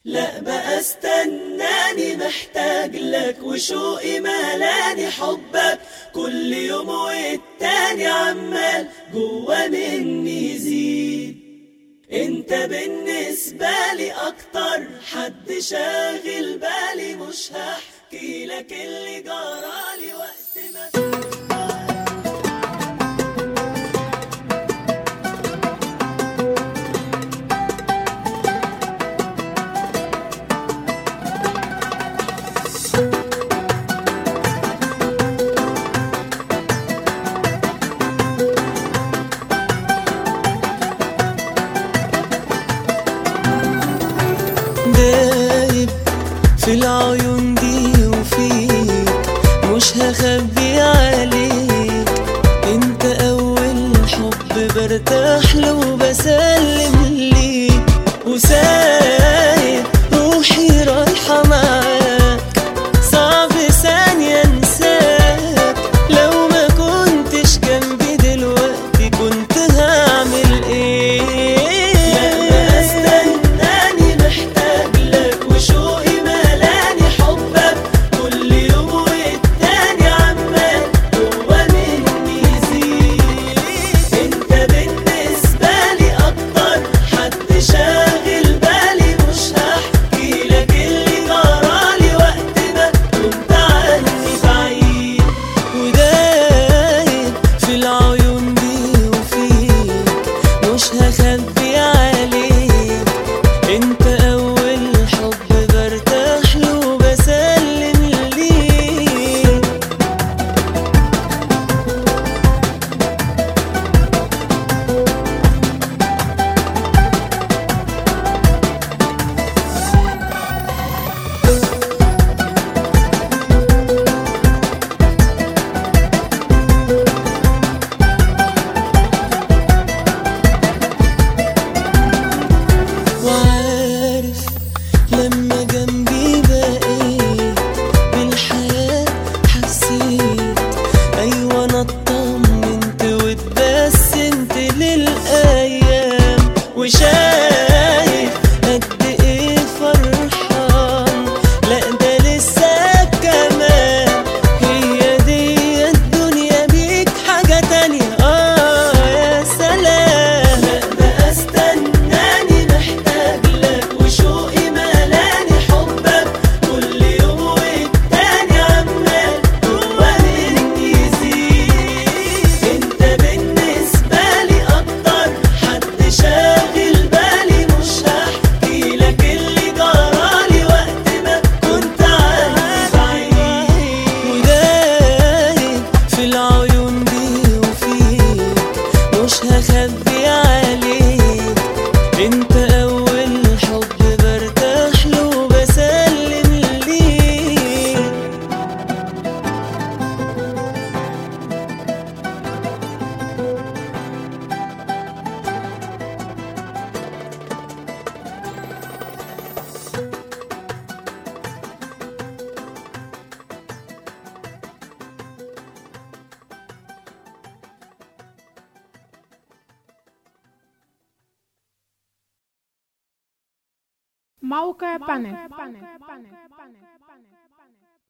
لا بقى استناني محتاج لك وشوقي ملاني حبك كل يوم والتاني عمال جوا مني يزيد انت بالنسبة لي اكتر حد شاغل بالي مش هحكي لك اللي جرالي وقت ما دايب في العيون دي وفيك مش هخبي عليك انت اول حب برتاح له وبسلم ليك وسايب روحي رايحة معاك صعب ثانية انساك لو ما كنتش جنبي دلوقتي كنت هعمل ايه لما استناني محتاج لك وشوقي ملاني حبك كل يوم والتاني عمال جوا مني يزيد انت بالنسبة لي اكتر حد شاغل بالي مش هحكي لك اللي جرالي وقت ما كنت عني بعيد ودايب في العيون دي وفيك مش هخبي عليك انت اول حب برتاح له وبسلم ليك وعارف لما جنبي بقيت بالحياة حسيت أيوة أنا اطمنت واتبسمت للأيام وشايف قد إيه فرحان لا ده لسه كمان هي دي الدنيا بيك حاجة تانية آه يا سلام لا بقى استناني محتاج لك وشوقي ملاني حبك كل يوم والتاني عمال جوا مني يزيد انت بالنسبة لي اكتر حد شاغل بالي مش هحكي لك اللي جرالي وقت ما كنت عني بعيد ودايب في العيون دي وفيك مش هخبي عليك انت اول حب برتاح له وبسلم ليك موقع بانل